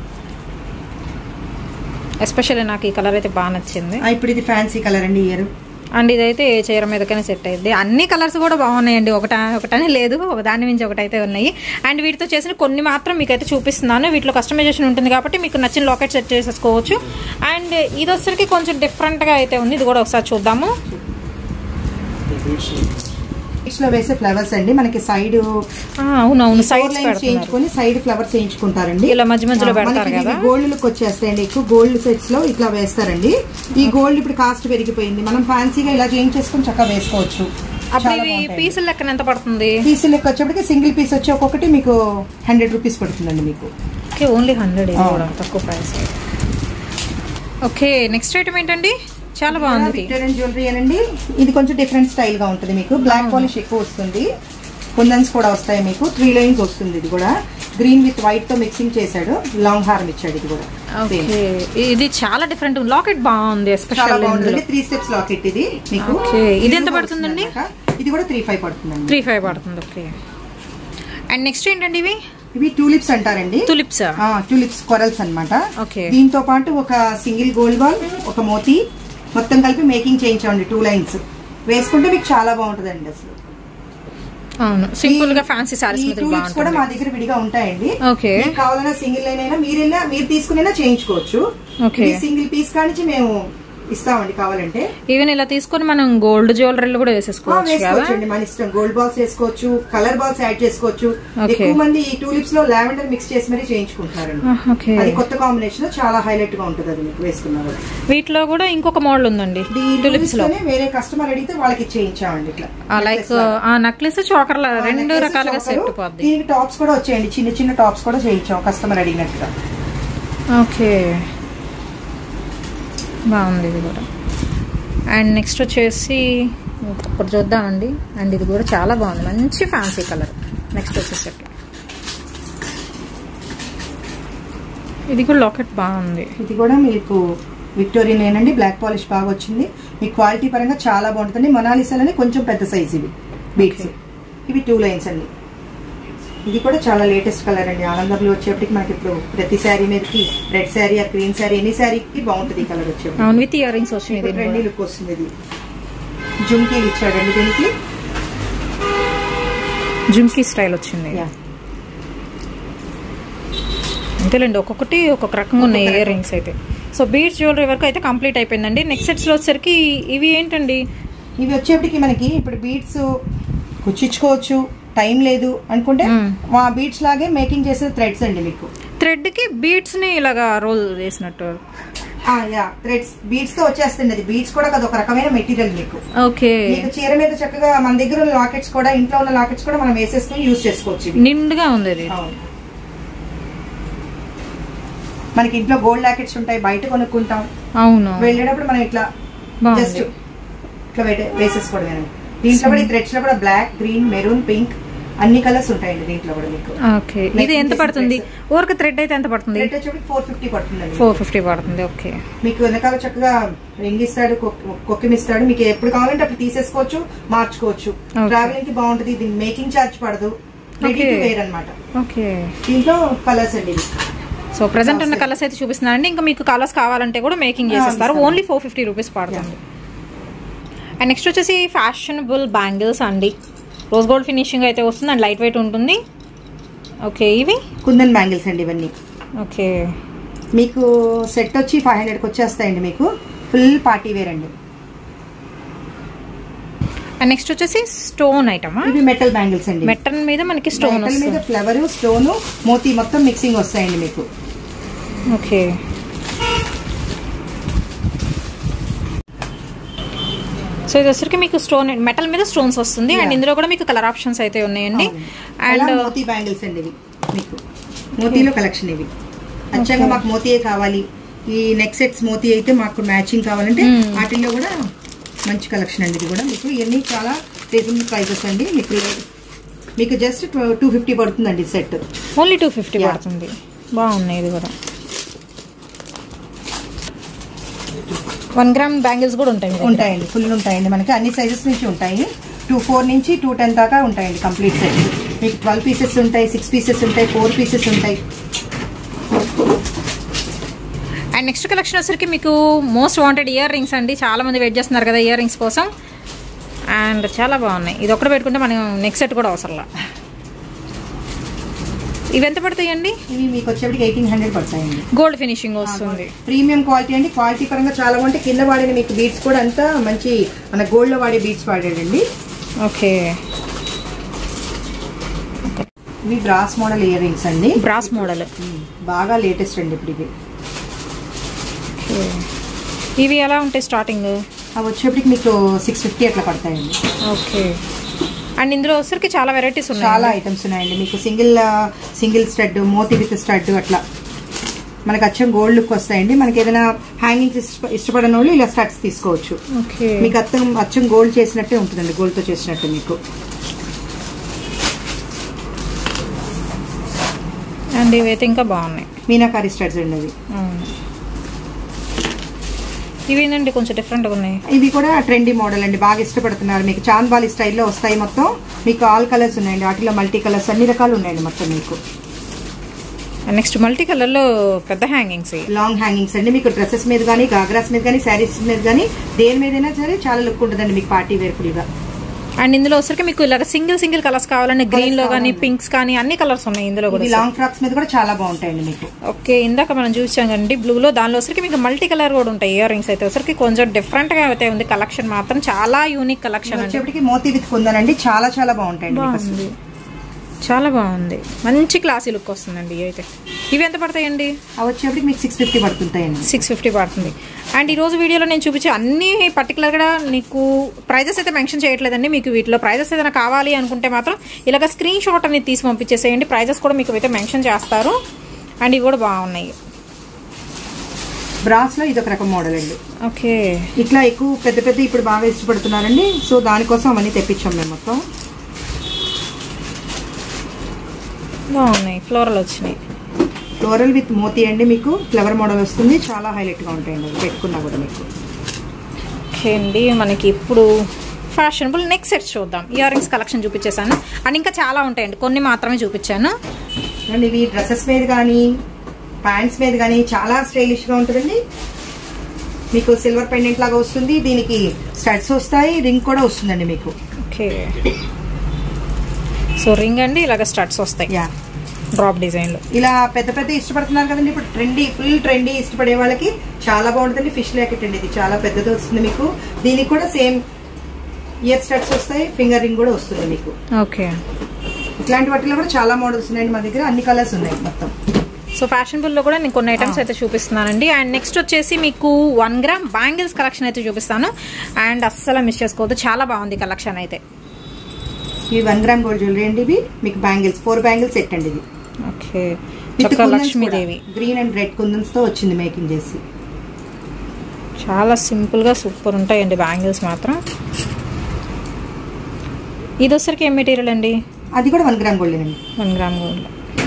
ఎస్పెషల్లీ నాకు ఈ కలర్ అయితే బాగా నచ్చింది
ఇప్పుడు ఇది ఫ్యాన్సీ కలర్ అండి ఇయర్
అండ్ ఇదైతే ఏ చీర మీదకైనా సెట్ అయ్యింది అన్ని కలర్స్ కూడా బాగున్నాయండి ఒకట ఒకటని లేదు ఒక దాని మించి ఒకటైతే ఉన్నాయి అండ్ వీటితో చేసిన కొన్ని మాత్రం మీకైతే చూపిస్తున్నాను వీటిలో కస్టమైజేషన్ ఉంటుంది కాబట్టి మీకు నచ్చిన లాకెట్ సెట్ చేసేసుకోవచ్చు అండ్ ఇది వచ్చరికి కొంచెం డిఫరెంట్గా అయితే ఉంది ఇది కూడా ఒకసారి చూద్దాము
బీచ్ లో వేసే ఫ్లవర్స్ అండి మనకి సైడ్
ఆ, అవునవును సైడ్స్ పెడుతున్నారు
చేయించుకొని సైడ్ ఫ్లవర్స్ చేయించుకుంటారండి
ఇలా మధ్య మధ్యలో పెడతారు కదా
గోల్డ్ లుక్ వచ్చేస్తాయండి ఎక్కువ గోల్డ్ సెట్స్ లో ఇట్లా వేస్తారండి ఈ గోల్డ్ ఇప్పుడు కాస్ట్ పెరిగిపోయింది మనం ఫ్యాన్సీగా ఇలా చేయించేసుకొని చక్కగా వేసుకోవచ్చు
అప్పుడు ఇవి పీసుల లెక్కన ఎంత పడుతుంది
పీస్ లెక్క వచ్చేప్పటికి సింగిల్ పీస్ వచ్చి ఒక్కొక్కటి మీకు హండ్రెడ్ రూపీస్ పడుతుందండి మీకు
ఓకే ఓన్లీ హండ్రెడ్ ఇది
ఆ.
కూడా తక్కువ ప్రైస్ ఓకే నెక్స్ట్ ఐటమ్ ఏంటండి చాలా బాగుంది ఇది.
విక్టోరియన్ జ్యువెలరీ అనండి ఇది కొంచెం డిఫరెంట్ స్టైల్ గా ఉంటుంది మీకు బ్లాక్ పాలిష్ ఎక్కువ వస్తుంది కుందన్స్ కూడా వస్తాయి మీకు త్రీ లైన్స్ వస్తుంది ఇది కూడా గ్రీన్ విత్ వైట్ తో మిక్సింగ్ చేశాడు లాంగ్ హార్మ్ ఇచ్చాడు ఇది కూడా
ఓకే
Same.
ఇది చాలా డిఫరెంట్ లాకెట్ బాగుంది
చాలా
ఎస్పెషల్
బాగుంటుంది త్రీ స్టెప్స్ లాకెట్ ఇది మీకు
Okay. ఇది ఎంత
నిలువుగా
పడుతుందండి?
వస్తుందన్నమాట. ఇది కూడా త్రీ ఫైవ్ పడుతుందండి
త్రీ ఫైవ్ పడుతుంది ఓకే అండ్ నెక్స్ట్ ఏంటండి ఇవి
ఇవి టూలిప్స్ అంటారండి
తులిప్స్
టూలిప్స్ కొరల్స్ అన్నమాట
ఓకే
దీంతో పాటు ఒక సింగిల్ గోల్డ్ బాల్ ఒక మోతీ మొత్తం కలిపి మేకింగ్ చేయించామండి టూ లైన్స్ వేసుకుంటే మీకు చాలా బాగుంటుందండి అసలు
అవును సింపుల్ గా ఫ్యాన్సీ సారీస్
ఈ
మీద
టూలిప్స్ కూడా మా
బాగుంటుంది
దగ్గర విడిగా ఉంటాయండి
ఓకే
మీకు కావాలన్నా సింగిల్ లైన్ అయినా మీరైనా మీరు తీసుకునైనా చేయించుకోవచ్చు
ఓకే
సింగిల్ పీస్ కానించి మేము ఇస్తామండి కావాలంటే
ఈవెన్ ఇలా తీసుకొని మనం గోల్డ్ జ్యువెలరీలు కూడా
ఆ,
వేసేసుకోవచ్చు కదా
వేసుకోవచ్చండి మన ఇష్టం గోల్డ్ బాల్స్ వేసుకోవచ్చు కలర్ బాల్స్ యాడ్ చేసుకోవచ్చు
Okay.
ఎక్కువ మంది ఈ టూలిప్స్ లో లావెండర్ మిక్స్ చేసి మరీ చేయించుకుంటున్నారండి
ఓకే
అది కొత్త కాంబినేషన్ చాలా హైలైట్ గా ఉంటుంది అది మీకు వేసుకున్నారు
వీటిలో కూడా ఇంకొక మోడల్ ఉందండి టులిప్స్ లో
వేరే కస్టమర్ అడిగితే వాళ్ళకి చేయించామండి ఇట్లా
లైక్ ఆ నక్లెస్ చోకర్ల రెండు
necklace
రకాలుగా
చోకరు.
సెట్ పోద్ది
దీనికి టాప్స్ కూడా వచ్చాయండి చిన్న చిన్న టాప్స్ కూడా చేయించాం కస్టమర్ అడిగినట్టుగా
ఓకే బాగుంది ఇది కూడా అండ్ నెక్స్ట్ వచ్చేసి ఒకటి చూద్దామండి అండ్ ఇది కూడా చాలా బాగుంది మంచి ఫ్యాన్సీ కలర్ నెక్స్ట్ వచ్చేసరికి ఇది కూడా లాకెట్ బాగుంది
ఇది కూడా మీకు విక్టోరియన్ ఏనండి బ్లాక్ పాలిష్ బాగా వచ్చింది మీ క్వాలిటీ పరంగా చాలా బాగుంటుంది మొనాలిసాలని కొంచెం పెద్ద సైజ్ ఇవి బీట్స్ ఇవి టూ లైన్స్ అండి ఇది కూడా చాలా లేటెస్ట్ కలర్ అండి ఆనందంలో వచ్చేప్పటికి మనకి ఇప్పుడు ప్రతి శారీ మీదకి రెడ్ శారీ ఆ గ్రీన్ శారీ ఎన్ని శారీకి బాగుంటుంది ఈ కలర్ వచ్చేప్పటికి
అవును విత్ ఇయర్ రింగ్స్ వచ్చినాయి
ఇప్పుడు
దీనికి
ట్రెండీ
కూడా.
లుక్ వస్తుంది ఇది జుమ్కీలు ఇచ్చాడండి దీనికి
జుమ్కీ స్టైల్ వచ్చింది
యా.
అంతేలేండి ఒక్కొక్కటి ఒక్కొక్క రకంగా ఉన్నాయి
ఒక్కొక్క
ఇయర్ రింగ్స్ అయితే సో బీడ్స్ జ్యువెలరీ వరకు అయితే కంప్లీట్ అయిపోయిందండి నెక్స్ట్ సెట్స్లో వచ్చేసరికి ఇవి ఏంటండి
ఇవి వచ్చేప్పటికి మనకి ఇప్పుడు బీట్స్ కుచ్చించుకోవచ్చు టైం లేదు అనుకుంటే
మ్మ్.
మా బీట్స్ లాగే మేకింగ్ చేసే థ్రెడ్స్ అండి మీకు
థ్రెడ్కి బీడ్స్ని ఇలాగా రోల్ చేసినట్టు
ఆ, యా థ్రెడ్స్ బీడ్స్ తో వచ్చేస్తుంది అది బీడ్స్ కూడా అది ఒక రకమైన మెటీరియల్ మీకు
ఓకే
మీకు చీర మీద చక్కగా మన దగ్గర ఉన్న లాకెట్స్ కూడా ఇంట్లో ఉన్న లాకెట్స్ కూడా మనం వేసేసుకొని యూజ్ చేసుకోవచ్చు ఇవి.
నిండుగా ఉంది ఇది
అవును. మనకి ఇంట్లో గోల్డ్ లాకెట్స్ ఉంటాయి బయట కొనుక్కుంటాం
అవును
వెళ్ళేటప్పుడు మనం ఇట్లా జస్ట్
బాగుంది
ఇట్లా పెట్టే వేసేసుకోవడమే దీంట్లో కూడా ఈ థ్రెడ్స్ లో కూడా బ్లాక్ గ్రీన్ మెరూన్ పింక్ అన్ని కలర్స్ ఉంటాయండి దీంట్లో కూడా మీకు
ఓకే ఇది ఎంత పడుతుంది ఊరికి థ్రెడ్ అయితే ఎంత పడుతుంది
థ్రెడ్ వచ్చి ఫోర్ ఫిఫ్టీ పడుతుందండి
ఫోర్ ఫిఫ్టీ పడుతుంది ఓకే
మీకు వెనకాల చక్కగా రింగ్ ఇస్తాడు కొక్కిమి ఇస్తాడు మీకు ఎప్పుడు కావాలంటే అప్పుడు తీసేసుకోవచ్చు మార్చుకోవచ్చు
Okay.
ట్రావెలింగ్ కి బాగుంటుంది దీని మేకింగ్ ఛార్జ్ పడదు రెడీ టు
Okay.
వేర్ అనమాట
ఓకే
దీంట్లో కలర్స్ అండి ఇవి.
సో ప్రజెంట్ ఉన్న కలర్స్ అయితే చూపిస్తున్నారండి ఇంకా మీకు కలర్స్ కావాలంటే కూడా మేకింగ్ చేసేస్తారు
ఇస్తాం.
ఓన్లీ ఫోర్ ఫిఫ్టీ రూపీస్ పడుతుంది అండ్ నెక్స్ట్ వచ్చేసి ఫ్యాషనబుల్ బ్యాంగిల్స్ అండి రోజ్ గోల్డ్ ఫినిషింగ్ అయితే వస్తుంది అండ్ లైట్ వెయిట్ ఉంటుంది ఓకే ఇవి
కుందన్ బ్యాంగిల్స్ అండి ఇవన్నీ
ఓకే
మీకు సెట్ వచ్చి ఫైవ్ హండ్రెడ్కి వచ్చేస్తాయండి మీకు ఫుల్ పార్టీ వేర్ అండి
అండ్ నెక్స్ట్ వచ్చేసి స్టోన్ ఐటమ్
ఇవి మెటల్ బ్యాంగిల్స్ అండి
మెటల్ మీద మనకి స్టోన్
మెటల్ మీద
వస్తుంది
ఫ్లవర్ స్టోన్ మోతీ మొత్తం మిక్సింగ్ వస్తాయండి మీకు
ఓకే సో ఇది వచ్చరికి మీకు స్టోన్ మెటల్ మీద స్టోన్స్ వస్తుంది అండ్
Yeah.
ఇందులో కూడా మీకు కలర్ ఆప్షన్స్ అయితే ఉన్నాయండి
అండ్
అండ్
మోతీ బ్యాంగిల్స్ అండి ఇవి మీకు మోతీలో కలెక్షన్ ఇవి అచ్చంగా మాకు మోతీయే కావాలి ఈ నెక్ సెట్స్ మోతీ అయితే మాకు మ్యాచింగ్ కావాలంటే
Hmm.
వాటిల్లో కూడా మంచి కలెక్షన్ అండి ఇది కూడా మీకు ఇవన్నీ చాలా రీజనబుల్ ప్రైజెస్ అండి మీకు మీకు జస్ట్ టూ ఫిఫ్టీ పడుతుందండి set
only two fifty
Yeah.
పడుతుంది బాగున్నాయి ఇది కూడా వన్ గ్రామ్ బ్యాంగిల్స్ కూడా ఉంటాయి మీ దగ్గర.
ఉంటాయండి ఫుల్ ఉంటాయండి మనకి అన్ని సైజెస్ నుంచి ఉంటాయి టూ ఫోర్ నుంచి టూ టెన్ దాకా ఉంటాయండి కంప్లీట్ సెట్ మీకు ట్వెల్వ్ పీసెస్ ఉంటాయి సిక్స్ పీసెస్ ఉంటాయి ఫోర్ పీసెస్ ఉంటాయి
అండ్ నెక్స్ట్ కలెక్షన్ వచ్చరికి మీకు మోస్ట్ వాంటెడ్ ఇయర్ రింగ్స్ అండి చాలా మంది వెయిట్ చేస్తున్నారు కదా ఇయర్ రింగ్స్ కోసం అండ్ చాలా బాగున్నాయి ఇది ఒకటి పెట్టుకుంటే మనం నెక్స్ట్ సెట్ కూడా అవసరంలా ఇవి ఎంత పడతాయండి
ఇవి మీకు వచ్చేప్పటికి ఎయిటీన్ హండ్రెడ్ పడతాయండి
గోల్డ్ ఫినిషింగ్ వస్తుంది
ప్రీమియం క్వాలిటీ అండి క్వాలిటీ పరంగా చాలా బాగుంటాయి కింద వాడిన మీకు బీట్స్ కూడా అంతా మంచి మన గోల్డ్ లో వాడే బీట్స్ వాడాడండి
ఓకే
ఇవి బ్రాస్ మోడల్ ఇయర్ రింగ్స్ అండి
బ్రాస్ మోడల్
బాగా లేటెస్ట్ అండి ఇప్పుడు ఇవి
ఇవి ఎలా ఉంటాయి స్టార్టింగ్
అవి వచ్చేప్పటికి మీకు సిక్స్ ఫిఫ్టీ అట్లా పడతాయండి
ఓకే అండ్ ఇందులో వచ్చరికి చాలా వెరైటీస్
చాలా
ఉన్నాయి
ఐటమ్స్ ఉన్నాయండి మీకు సింగిల్ సింగిల్ స్టడ్ మోతి విత్ స్టడ్ అట్లా మనకి అచ్చం గోల్డ్ లుక్ వస్తాయండి మనకి ఏదైనా హ్యాంగింగ్స్ ఇష్ట ఇష్టపడిన వాళ్ళు ఇలా స్టడ్స్ తీసుకోవచ్చు
ఓకే
మీకు అచ్చం అచ్చం గోల్డ్ చేసినట్టే ఉంటుందండి గోల్డ్ తో చేసినట్టు మీకు
అండ్ ఇవైతే ఇంకా బాగున్నాయి
మీనాకారి స్టడ్స్ అండి అవి
అవును ఇవి ఏంటండి కొంచెం డిఫరెంట్గా ఉన్నాయి
ఇవి కూడా ట్రెండీ మోడల్ అండి బాగా ఇష్టపడుతున్నారు మీకు చాంద్బాలి స్టైల్లో వస్తాయి మొత్తం మీకు ఆల్ కలర్స్ ఉన్నాయండి వాటిలో మల్టీ కలర్స్ అన్ని రకాలు ఉన్నాయండి మొత్తం మీకు
నెక్స్ట్ మల్టీ కలర్లో పెద్ద హ్యాంగింగ్స్
లాంగ్ హ్యాంగింగ్స్ అండి మీకు డ్రెస్సెస్ మీద కానీ గాగ్రాస్ మీద కానీ శారీస్ మీద కానీ దేని మీదైనా సరే చాలా లుక్ ఉంటుందండి మీకు పార్టీ వేర్ ఫుల్గా
అండ్ ఇందులో వచ్చరికి మీకు ఇలాగ సింగిల్ సింగిల్ కలర్స్ కావాలంటే గ్రీన్ లో కానీ
కావాలి.
పింక్స్ కానీ అన్ని కలర్స్ ఉన్నాయి ఇందులో
ఇవి
కూడా
లాంగ్ ఫ్రాక్స్ మీద కూడా చాలా బాగుంటాయండి మీకు
ఓకే ఇందాక మనం చూసాం కండి బ్లూలో దానిలో వచ్చరికి మీకు మల్టీ కలర్ కూడా ఉంటాయి ఇయర్ రింగ్స్ అయితే వచ్చరికి కొంచెం డిఫరెంట్ గా అయితే ఉంది కలెక్షన్ మాత్రం చాలా యూనిక్ కలెక్షన్ అండి
వచ్చేప్పటికి మోతీ విత్ కుందనండి చాలా చాలా బాగుంటాయండి మీకు అసలు.
బాగుంది చాలా బాగుంది మంచి క్లాసీ లుక్ వస్తుందండి ఇవి అయితే ఇవి ఎంత పడతాయండి
అవి వచ్చేప్పటికి మీకు సిక్స్ ఫిఫ్టీ పడుతుంటాయండి
సిక్స్ ఫిఫ్టీ పడుతుంది అండ్ ఈ రోజు వీడియోలో నేను చూపించే అన్ని పర్టికులర్గా నీకు ప్రైజెస్ అయితే మెన్షన్ చేయట్లేదండి మీకు వీటిలో ప్రైజెస్ ఏదైనా కావాలి అనుకుంటే మాత్రం ఇలాగ స్క్రీన్ షాట్ అనేది తీసి పంపించేసేయండి ప్రైజెస్ కూడా మీకు అయితే మెన్షన్ చేస్తారు అండ్ ఇవి కూడా బాగున్నాయి
బ్రాస్ లో ఇది ఒక రకం మోడల్ అండి
ఓకే
ఇట్లా ఎక్కువ పెద్ద పెద్ద ఇప్పుడు బాగా ఇష్టపడుతున్నారండి సో దానికోసం అవన్నీ తెప్పించాం మేము మొత్తం
బాగున్నాయి ఫ్లోరల్ వచ్చినాయి
ఫ్లోరల్ విత్ మోతీ అండి మీకు ఫ్లవర్ మోడల్ వస్తుంది చాలా హైలైట్ గా ఉంటాయండి అవి పెట్టుకున్నా కూడా మీకు
ఓకే అండి మనకి ఇప్పుడు ఫ్యాషనబుల్ నెక్ సెట్స్ చూద్దాం ఇయర్ రింగ్స్ కలెక్షన్ చూపించేశాను అండ్ ఇంకా చాలా ఉంటాయండి కొన్ని మాత్రమే చూపించాను
అండ్ ఇవి డ్రెస్సెస్ మీద కానీ ప్యాంట్స్ మీద కానీ చాలా స్టైలిష్ గా ఉంటుందండి మీకు సిల్వర్ పెండెంట్ లాగా వస్తుంది దీనికి స్టడ్స్ వస్తాయి రింగ్ కూడా వస్తుందండి మీకు
ఓకే సో రింగ్ అండి ఇలాగ స్టడ్స్ వస్తాయి
యా
డ్రాప్ డిజైన్లో
ఇలా పెద్ద పెద్ద ఇష్టపడుతున్నారు కదండి ఇప్పుడు ట్రెండీ ఫుల్ ట్రెండీ ఇష్టపడే వాళ్ళకి చాలా బాగుంటుంది ఫిష్ ల్యాకెట్ అండి ఇది చాలా పెద్దది వస్తుంది మీకు దీనికి కూడా సేమ్ ఇయర్ స్టడ్స్ వస్తాయి ఫింగర్ రింగ్ కూడా వస్తుంది మీకు
ఓకే
ఇట్లాంటి వాటిలో కూడా చాలా మోడల్స్ ఉన్నాయండి మా దగ్గర అన్ని కలర్స్ ఉన్నాయి మొత్తం
సో ఫ్యాషనబుల్లో కూడా నేను కొన్ని ఐటమ్స్ అయితే చూపిస్తున్నానండి అండ్ నెక్స్ట్ వచ్చేసి మీకు వన్ గ్రామ్ బ్యాంగిల్స్ కలెక్షన్ అయితే చూపిస్తాను అండ్ అస్సలు మిస్ చేసుకోవద్దు చాలా బాగుంది కలెక్షన్ అయితే
ఇవి వన్ గ్రామ్ గోల్డ్ జ్యువెలరీ అండి ఇవి మీకు బ్యాంగిల్స్ ఫోర్ బ్యాంగిల్స్ సెట్ అండి ఇది
ఓకే
With
చక్క
కుందన్స్
లక్ష్మీదేవి
కూడా. గ్రీన్ అండ్ రెడ్ కుందన్స్ తో వచ్చింది మేకింగ్ చేసి
చాలా సింపుల్గా సూపర్ ఉంటాయండి బ్యాంగిల్స్ మాత్రం ఇది వచ్చరికి ఏం మెటీరియల్ అండి
అది కూడా వన్ గ్రామ్ గోల్డ్ అండి
వన్ గ్రామ్ గోల్డ్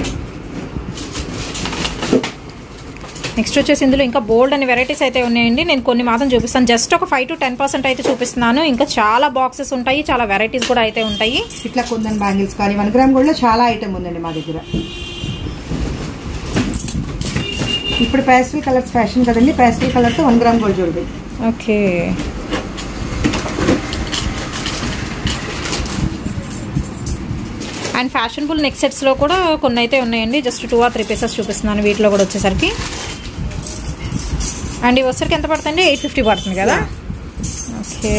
నెక్స్ట్ వచ్చేసి ఇందులో ఇంకా బోల్డ్ అనే వెరైటీస్ అయితే ఉన్నాయండి నేను కొన్ని మాత్రం చూపిస్తాను జస్ట్ ఒక ఫైవ్ టు టెన్ పర్సెంట్ అయితే చూపిస్తున్నాను ఇంకా చాలా బాక్సెస్ ఉంటాయి చాలా వెరైటీస్ కూడా అయితే ఉంటాయి
ఇట్లా కుందన్ బ్యాంగిల్స్ కానీ వన్ గ్రామ్ గోల్డ్ లో చాలా ఐటమ్ ఉందండి మా దగ్గర ఇప్పుడు పేస్టల్ కలర్స్ ఫ్యాషన్ కదండి పేస్టల్ కలర్ తో one gram gold jewellery
okay and fashionable neck సెట్స్లో కూడా కొన్ని అయితే ఉన్నాయండి just two or three pieces చూపిస్తున్నాను వీటిలో కూడా వచ్చేసరికి అండ్ ఇవి వచ్చరికి ఎంత పడుతుంది ఎయిట్ ఫిఫ్టీ పడుతుంది కదా ఓకే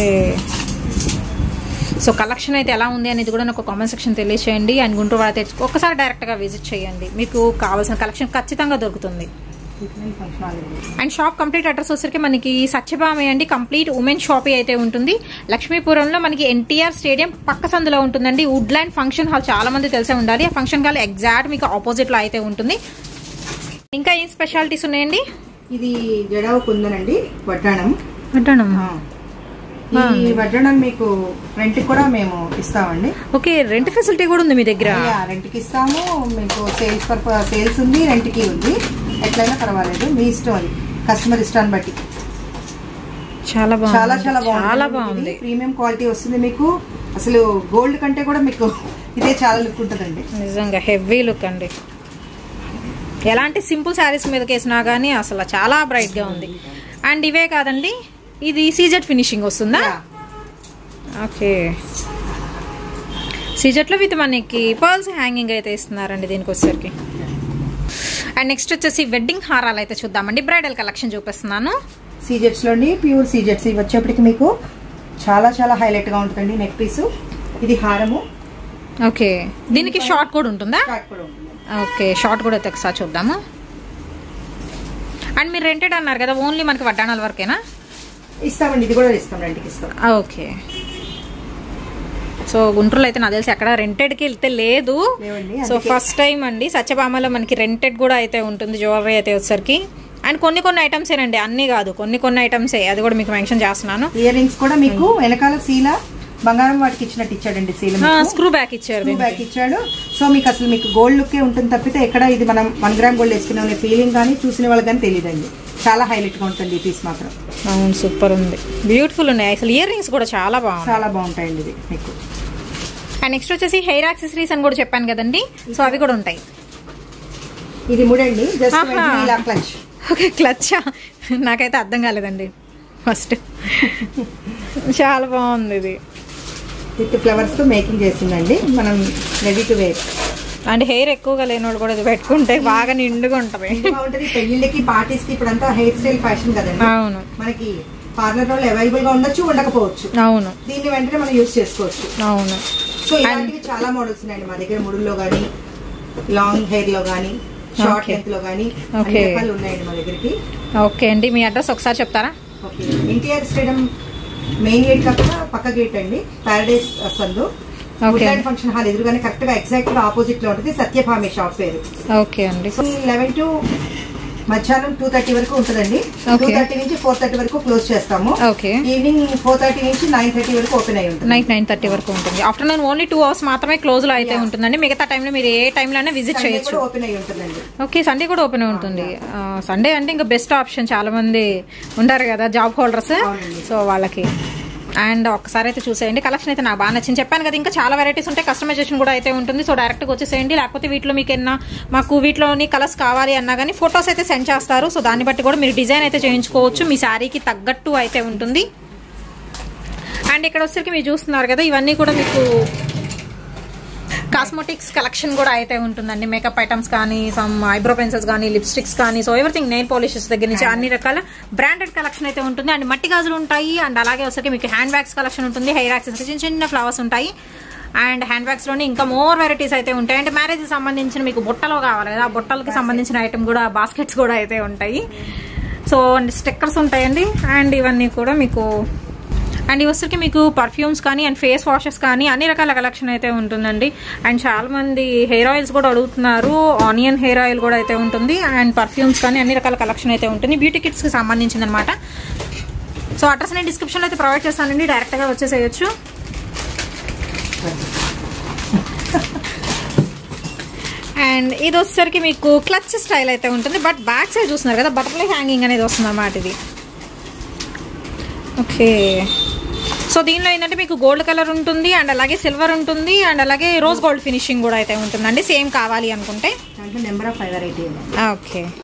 సో కలెక్షన్ అయితే ఎలా ఉంది అనేది కూడా నాకు కామెంట్ సెక్షన్ తెలియచేయండి అండ్ గుంటూరు వాడ తెచ్చుకో ఒక్కసారి డైరెక్ట్గా విజిట్ చేయండి మీకు కావాల్సిన కలెక్షన్ ఖచ్చితంగా దొరుకుతుంది
ఫంక్షన్ హాల్ అండి.
అండ్ షాప్ కంప్లీట్ అడ్రస్ వచ్చరికి మనకి సత్యభామ అండి కంప్లీట్ ఉమెన్ షాప్ అయితే ఉంటుంది లక్ష్మీపురంలో మనకి ఎన్టీఆర్ స్టేడియం పక్క సందులో ఉంటుందండి వుడ్లాండ్ ఫంక్షన్ హాల్ చాలా మంది తెలిసే ఉండాలి ఆ ఫంక్షన్ హాల్ ఎగ్జాక్ట్ మీకు ఆపోజిట్ లో అయితే ఉంటుంది ఇంకా ఏం స్పెషాలిటీస్ ఉన్నాయండి
ఇది జడావు కుందన్ అండి వడ్డాణం
అంటాను
ఆ. ఈ వడ్డడం మీకు రెంట్ కూడా మేము ఇస్తామండి
ఓకే రెంట్ ఫెసిలిటీ కూడా ఉంది మీ దగ్గర
రెంట్ కి ఇస్తాము మీకు సేల్స్ పర్ప సేల్స్ ఉంది రెంట్ కి ఉంది ఎట్లయినా పర్వాలేదు మీ ఇష్టం అది కస్టమర్ ఇష్టాన్ని బట్టి
చాలా బాగుంది
చాలా చాలా బాగుంది
చాలా బాగుంది
ప్రీమియం క్వాలిటీ వస్తుంది మీకు అసలు గోల్డ్ కంటే కూడా మీకు ఇదే చాలా లుక్ ఉంటుందండి
నిజంగా హెవీ లుక్ అండి ఎలాంటి సింపుల్ శారీస్ మీదకి వేసినా కానీ అసలు చాలా బ్రైట్ గా ఉంది అండ్ ఇవే కాదండి ఇది సీజెట్ ఫినిషింగ్ వస్తుందా
Yeah.
ఓకే సీజెట్లో విత్ మనకి పర్ల్స్ హ్యాంగింగ్ అయితే ఇస్తున్నారండి దీనికి వచ్చేసరికి అండ్ నెక్స్ట్ వచ్చేసి వెడ్డింగ్ హారాలు అయితే చూద్దామండి బ్రైడల్ కలెక్షన్ చూపిస్తున్నాను
సీజెట్స్ లోని ప్యూర్ సీజెట్స్ ఇవి వచ్చేప్పటికి మీకు చాలా చాలా హైలైట్ గా ఉంటుందండి నెక్ పీస్ ఇది హారము
ఓకే దీనికి షార్ట్ కూడా ఉంటుందా
షార్ట్ కూడా ఉంటుంది
ఓకే షార్ట్ కూడా అయితే ఒకసారి చూద్దాము అండ్ మీరు రెంటెడ్ అన్నారు కదా ఓన్లీ మనకి వడ్డానాల వరకేనా
ఇస్తామండి ఇది కూడా ఇస్తాం రెంట్కి ఇస్తాం
ఓకే సో గుంటూరులో అయితే నాకు తెలిసి ఎక్కడ రెంటెడ్కి వెళ్తే లేదు
లేవండి
సో
అందుకే
ఫస్ట్ టైం అండి సత్యభామలో మనకి రెంటెడ్ కూడా అయితే ఉంటుంది జ్యువెలరీ అయితే వచ్చేసరికి అండ్ కొన్ని కొన్ని ఐటమ్స్ ఏనండి అన్నీ కాదు కొన్ని కొన్ని ఐటమ్సే అది కూడా మీకు మెన్షన్ చేస్తున్నాను
ఇయర్ రింగ్స్ కూడా మీకు వెనకాల సీల బంగారం వాటికి ఇచ్చినట్టు ఇచ్చాడండి సీల
స్క్రూ బ్యాక్ ఇచ్చారు దీనికి.
బ్యాక్ ఇచ్చాడు సో మీకు అసలు మీకు గోల్డ్ లుక్కే ఉంటుంది తప్పితే ఎక్కడ ఇది మనం వన్ గ్రామ్ గోల్డ్ వేసుకునే ఫీలింగ్ కానీ చూసిన వాళ్ళకి కానీ తెలియదండి చాలా హైలైట్ గా ఉంటుంది ఈ పీస్ మాత్రం
అవును సూపర్ ఉంది బ్యూటిఫుల్ ఉన్నాయి అసలు ఇయర్ రింగ్స్ కూడా చాలా బాగుంది
చాలా బాగుంటాయండి ఇది మీకు
అండ్ నెక్స్ట్ వచ్చేసి హెయిర్ యాక్సెసరీస్ అని కూడా చెప్పాను కదండి సో అవి కూడా ఉంటాయి
ఇది ముడండి జస్ట్
ఆహా.
వెంటనే ఇలా క్లచ్
ఓకే క్లచ్చా నాకైతే అర్థం కాలేదండి ఫస్ట్ చాలా బాగుంది ఇది
విత్ ఫ్లవర్స్ తో మేకింగ్ చేసిందండి మనం రెడీ టు వేర్
అంటే హెయిర్ ఎక్కువగా లేని వాళ్ళు కూడా ఇది పెట్టుకుంటే బాగా నిండుగా ఉంటది
బాగుంటది పెళ్లిళ్ళకి పార్టీస్ కి ఇప్పుడంతా హెయిర్ స్టైల్ ఫ్యాషన్ కదండి
అవును
మనకి పార్లర్ వాళ్ళు అవైలబుల్ గా ఉండొచ్చు ఉండకపోవచ్చు
అవును
దీన్ని వెంటనే మనం యూజ్ చేసుకోవచ్చు
అవును
సో ఇలాంటివి చాలా మోడల్స్ ఉన్నాయండి మా దగ్గర ముడుల్లో గానీ లాంగ్ హెయిర్ లో గానీ షార్ట్
Okay.
లెంత్ లో గానీ అన్ని
Okay.
రకాలు ఉన్నాయండి మా దగ్గరికి
ఓకే అండి మీ అడ్రస్ ఒకసారి చెప్తారా
okay NTR stadium main gate కాకుండా పక్క గేట్ అండి పారడైస్ సందు
ఓకే
ఫంక్షన్ హాల్ ఎదురుగానే కరెక్ట్ గా ఎగ్జాక్ట్ గా ఆపోజిట్ లో ఉంటుంది సత్యభామి షాప్ పేరు
ఓకే అండి
లెవెన్ టు మధ్యాహ్నం టూ థర్టీ వరకు ఉంటుందండి టూ
Okay.
థర్టీ నుంచి ఫోర్ థర్టీ వరకు క్లోజ్ చేస్తాము
ఓకే
ఈవినింగ్ ఫోర్ థర్టీ నుంచి నైన్ థర్టీ వరకు ఓపెన్ అయి ఉంటుంది
నైట్ నైన్ థర్టీ వరకు ఉంటుంది ఆఫ్టర్నూన్ ఓన్లీ టూ అవర్స్ మాత్రమే క్లోజ్ లో అయితే ఉంటుందండి మిగతా టైంలో మీరు ఏ టైంలోనే విజిట్
Sunday
చేయొచ్చు
కూడా ఓపెన్ అయి ఉంటుందండి
ఓకే సండే కూడా ఓపెన్ ఉంటుంది సండే అంటే ఇంకా బెస్ట్ ఆప్షన్ చాలా మంది ఉంటారు కదా జాబ్ హోల్డర్స్
అవునండి.
సో వాళ్ళకి అండ్ ఒక్కసారి అయితే చూసేయండి కలెక్షన్ అయితే నాకు బాగా నచ్చింది చెప్పాను కదా ఇంకా చాలా వెరైటీస్ ఉంటాయి కస్టమైజేషన్ కూడా అయితే ఉంటుంది సో డైరెక్ట్గా వచ్చేసేయండి లేకపోతే వీటిలో మీకు ఎన్న మాకు వీటిలోని కలర్స్ కావాలి అన్నా కానీ ఫొటోస్ అయితే సెండ్ చేస్తారు సో దాన్ని బట్టి కూడా మీరు డిజైన్ అయితే చేయించుకోవచ్చు మీ శారీకి తగ్గట్టు అయితే ఉంటుంది అండ్ ఇక్కడ వచ్చేసరికి మీరు చూస్తున్నారు కదా ఇవన్నీ కూడా మీకు కాస్మెటిక్స్ కలెక్షన్ కూడా అయితే ఉంటుందండి మేకప్ ఐటమ్స్ కానీ సమ్ ఐబ్రో పెన్సిల్స్ కానీ లిప్స్టిక్స్ కానీ సో ఎవ్రీథింగ్ నెయిల్ పాలిషెస్ దగ్గర నుంచి అన్ని రకాల బ్రాండెడ్ కలెక్షన్ అయితే ఉంటుంది అండ్ మట్టి గాజులు ఉంటాయి అండ్ అలాగే వచ్చేసరికి మీకు హ్యాండ్ బ్యాగ్స్ కలెక్షన్ ఉంటుంది హెయిర్ యాక్సెసరీ చిన్న చిన్న ఫ్లవర్స్ ఉంటాయి అండ్ హ్యాండ్ బ్యాగ్స్ లోని ఇంకా మోర్ వెరైటీస్ అయితే ఉంటాయి అంటే మ్యారేజ్ సంబంధించిన మీకు బుట్టలో కావాలి కదా ఆ బుట్టలకి సంబంధించిన ఐటమ్ కూడా బాస్కెట్స్ కూడా అయితే ఉంటాయి సో స్టిక్కర్స్ ఉంటాయండి అండ్ ఇవన్నీ కూడా మీకు అండ్ ఇవసరికి మీకు పర్ఫ్యూమ్స్ కానీ అండ్ ఫేస్ వాషెస్ కానీ అన్ని రకాల కలెక్షన్ అయితే ఉంటుందండి అండ్ చాలా మంది హెయిర్ ఆయిల్స్ కూడా అడుగుతున్నారు ఆనియన్ హెయిర్ ఆయిల్ కూడా అయితే ఉంటుంది అండ్ పర్ఫ్యూమ్స్ కానీ అన్ని రకాల కలెక్షన్ అయితే ఉంటుంది బ్యూటీ కిట్స్కి సంబంధించింది అనమాట సో అడ్రస్ నేను డిస్క్రిప్షన్లో అయితే ప్రొవైడ్ చేస్తానండి డైరెక్ట్గా వచ్చేసేయచ్చు అండ్ ఇది వచ్చేసరికి మీకు క్లచ్ స్టైల్ అయితే ఉంటుంది బట్ బ్యాక్ సైడ్ చూస్తున్నారు కదా బటర్ఫ్లై హ్యాంగింగ్ అనేది వస్తుంది అన్నమాట ఇది ఓకే సో దీనిలో ఏంటంటే మీకు గోల్డ్ కలర్ ఉంటుంది అండ్ అలాగే సిల్వర్ ఉంటుంది అండ్ అలాగే రోజ్ గోల్డ్ ఫినిషింగ్ కూడా అయితే ఉంటుందండి సేమ్ కావాలి అనుకుంటే
దాంట్లో number of five variety
okay